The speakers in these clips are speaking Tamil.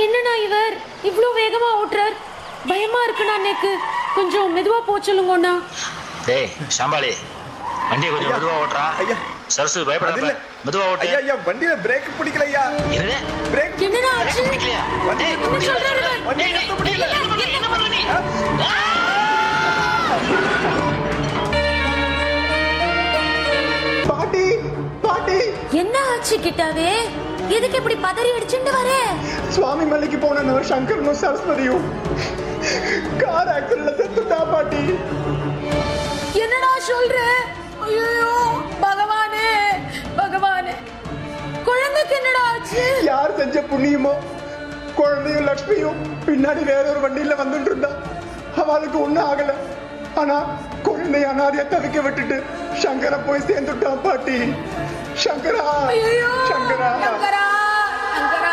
என்னண்ணா இவர் இவ்வளோ வேகமா ஓட்டுறார் பயமா இருக்குண்ணா எனக்கு கொஞ்சம் மெதுவா போ சொல்லுங்கண்ணா டேய் சாம்பாளி வண்டியை கொஞ்சம் மெதுவா ஓட்டுறா ஐயா. சரசு பயப்படாத அதில்ல. மெதுவா ஓட்டு ஐயா ஐயா வண்டியில பிரேக் பிடிக்கல ஐயா என்னது பிரேக் என்னடா ஆச்சு பிடிக்கலையா? வண்டி டேய், நிறுத்த முடியல. சொல்றாரு இவர்? வண்டி டேய், நிறுத்த டேய், முடியல. என்ன பண்ற நீ? என்ன பண்ற நீ? பாட்டி பாட்டி என்ன ஆச்சு கிட்டாவே எதுக்கு இப்படி பதறி அடிச்சுட்டு வர சுவாமி மலைக்கு போன நம்ம சங்கரனும் சரஸ்வதியும் கார் ஆக்சிடென்ட்ல செத்துட்டா பாட்டி என்னடா சொல்ற ஐயோ பகவானே பகவானே குழந்தைக்கு என்னடா ஆச்சு யார் செஞ்ச புண்ணியமோ குழந்தையும் லக்ஷ்மியும் பின்னாடி வேற ஒரு வண்டியில வந்துட்டு இருந்தா அவளுக்கு ஒண்ணும் ஆகல ஆனா குழந்தை அனாதைய தவிக்க விட்டுட்டு சங்கர போய் சேர்ந்துட்டான் பாட்டி சங்கரா ஐயோ சங்கரா சங்கரா சங்கரா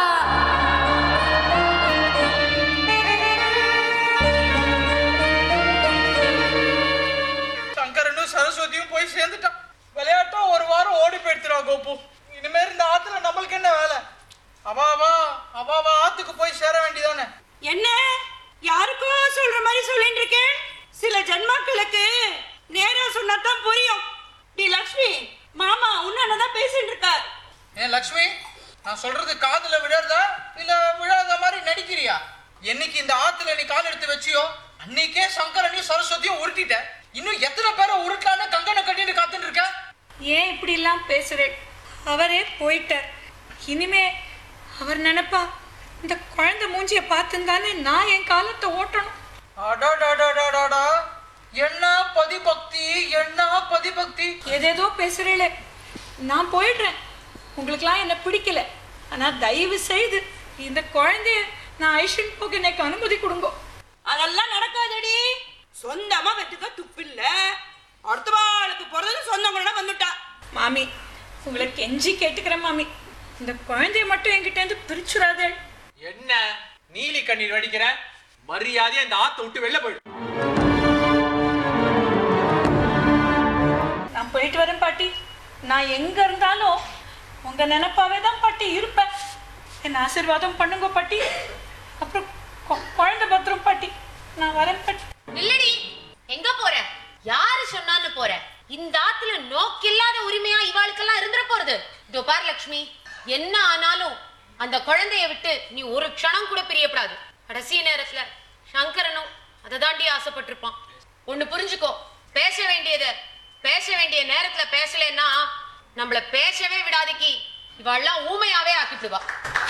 சங்கரனும் சரஸ்வதியும் போய் சேர்ந்துட்டான் விளையாட்டா ஒரு வாரம் ஓடி போயிடுத்துறா கோபு இனிமே இந்த ஆத்துல நம்மளுக்கு என்ன வேலை அவாவா அவாவா ஆத்துக்கு போய் சேர வேண்டியதானே என்ன யாருக்கோ சொல்ற மாதிரி சொல்லிட்டு இருக்கேன் சில ஜன்மாக்களுக்கு நேரா சொன்னாதான் புரியும் டி லக்ஷ்மி மாமா உன்னானதான் பேசிட்டு இருக்கார் ஏன் லக்ஷ்மி நான் சொல்றது காதுல விழறதா இல்ல விழாத மாதிரி நடிக்கிறியா என்னைக்கு இந்த ஆத்துல நீ கால் எடுத்து வச்சியோ அன்னைக்கே சங்கரனையும் சரஸ்வதியும் உருட்டிட்ட இன்னும் எத்தனை பேரை உருட்டலான்னு கங்கனை கட்டிட்டு காத்துட்டு இருக்க ஏன் இப்படி எல்லாம் பேசுறேன் அவரே போயிட்டார் இனிமே அவர் நினைப்பா இந்த குழந்தை மூஞ்சிய பார்த்துந்தானே நான் என் காலத்தை ஓட்டணும் அடாடாடாடாடாடா என்ன பதிபக்தி என்ன பதிபக்தி ஏதேதோ பேசுறீங்களே நான் போயிடுறேன் உங்களுக்கெல்லாம் என்ன பிடிக்கல ஆனா தயவு செய்து இந்த குழந்தைய நான் ஐஷன் போக எனக்கு அனுமதி கொடுங்க அதெல்லாம் நடக்காதடி சொந்தமா வெட்டுக்க துப்பில்ல அடுத்த வாளுக்கு பிறகு சொந்தங்களோட வந்துட்டா மாமி உங்களை கெஞ்சி கேட்டுக்கிறேன் மாமி இந்த குழந்தைய மட்டும் என்கிட்ட இருந்து பிரிச்சுடாதே என்ன நீலி கண்ணீர் வடிக்கிற மரியாதையா இந்த ஆத்தை விட்டு வெளில போயிடு நான் போயிட்டு வரேன் பாட்டி நான் எங்க இருந்தாலும் உங்க நினைப்பாவே தான் பாட்டி இருப்பேன் என்ன ஆசீர்வாதம் பண்ணுங்க பாட்டி அப்புறம் கொ- குழந்தை பத்திரம் பாட்டி நான் வரேன் பாட்டி இல்லடி எங்க போற யாரு சொன்னான்னு போற இந்த ஆத்துல நோக்கில்லாத உரிமையா இவாளுக்கெல்லாம் இருந்துட போறது இதோ பார் லக்ஷ்மி என்ன ஆனாலும் அந்த குழந்தைய விட்டு நீ ஒரு க்ஷணம் கூட பிரியப்படாது கடைசி நேரத்துல சங்கரனும் அதை தாண்டி ஆசைப்பட்டிருப்பான் ஒண்ணு புரிஞ்சுக்கோ பேச வேண்டியத பேச வேண்டிய நேரத்துல பேசலைன்னா நம்மள பேசவே விடாதிக்கு இவாள்லாம் ஊமையாவே ஆக்கிட்டுவா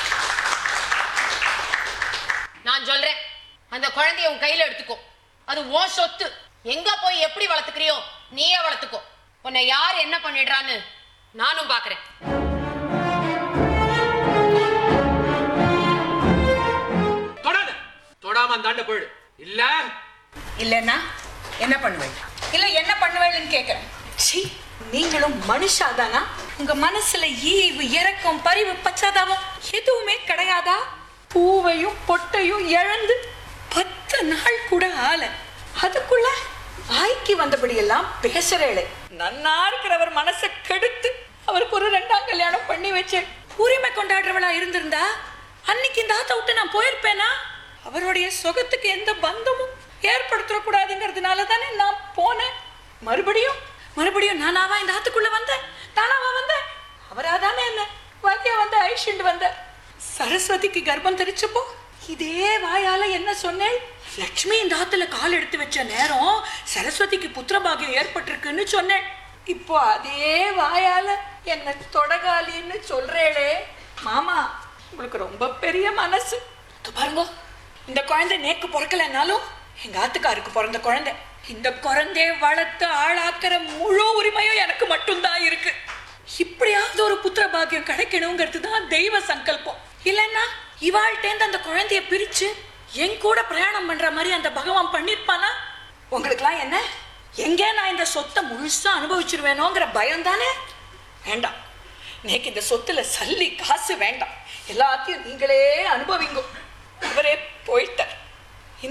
நான் சொல்றேன் அந்த குழந்தைய உன் கையில எடுத்துக்கோ அது உன் சொத்து எங்க போய் எப்படி வளர்த்துக்கிறியோ நீயே வளர்த்துக்கோ உன்னை யார் என்ன பண்ணிடுறான்னு நானும் பாக்குறேன் தொடாத தொடாம அந்தாண்ட போயிடு இல்ல இல்லைன்னா என்ன பண்ணுவேன் இல்ல என்ன பண்ணுவேன்னு கேக்குறேன் சீ நீங்களும் மனுஷாதானா உங்க மனசுல ஈவு இரக்கம் பரிவு பச்சாதாபம் எதுவுமே கிடையாதா பூவையும் பொட்டையும் இழந்து பத்து நாள் கூட ஆள அதுக்குள்ள வாய்க்கு வந்தபடியெல்லாம் பேசுறேளே நன்னா இருக்கிறவர் மனசை கெடுத்து அவருக்கு ஒரு ரெண்டாம் கல்யாணம் பண்ணி வச்சேன் உரிமை கொண்டாடுறவளா இருந்திருந்தா அன்னைக்கு இந்த ஆத்த விட்டு நான் போயிருப்பேனா அவருடைய சுகத்துக்கு எந்த பந்தமும் ஏற்படுத்தக்கூடாதுங்கிறதுனால தானே நான் போனேன் மறுபடியும் மறுபடியும் நானாவா இந்த ஆத்துக்குள்ள வந்தேன் நானாவா வந்தேன் அவராதானே என்ன வாக்கியா வந்து ஐஷண்டு வந்தார் சரஸ்வதிக்கு கர்ப்பம் தெரிச்சப்போ இதே வாயால என்ன சொன்னேன் லக்ஷ்மி இந்த ஆத்துல கால் எடுத்து வச்ச நேரம் சரஸ்வதிக்கு புத்திரபாகியம் ஏற்பட்டிருக்குன்னு சொன்னேன் இப்போ அதே வாயால என்ன தொடகாலின்னு சொல்றேளே மாமா உங்களுக்கு ரொம்ப பெரிய மனசு இதோ பாருங்க இந்த குழந்தை நேக்கு பிறக்கலைன்னாலும் எங்க ஆத்துக்காருக்கு பிறந்த குழந்தை இந்த குழந்தைய வளர்த்து ஆளாக்குற முழு உரிமையும் எனக்கு மட்டும்தான் இருக்கு இப்படியாவது ஒரு புத்திர பாக்கியம் கிடைக்கணுங்கிறது தான் தெய்வ சங்கல்பம் இல்லைன்னா இவாள்கிட்டேந்து அந்த குழந்தைய பிரிச்சு என் கூட பிரயாணம் பண்ற மாதிரி அந்த பகவான் பண்ணிருப்பானா உங்களுக்குலாம் என்ன எங்கே நான் இந்த சொத்தை முழுசா அனுபவிச்சிருவேனோங்கிற பயம் தானே வேண்டாம் எனக்கு இந்த சொத்துல சல்லி காசு வேண்டாம் எல்லாத்தையும் நீங்களே அனுபவிங்க இவரே போயிட்டார்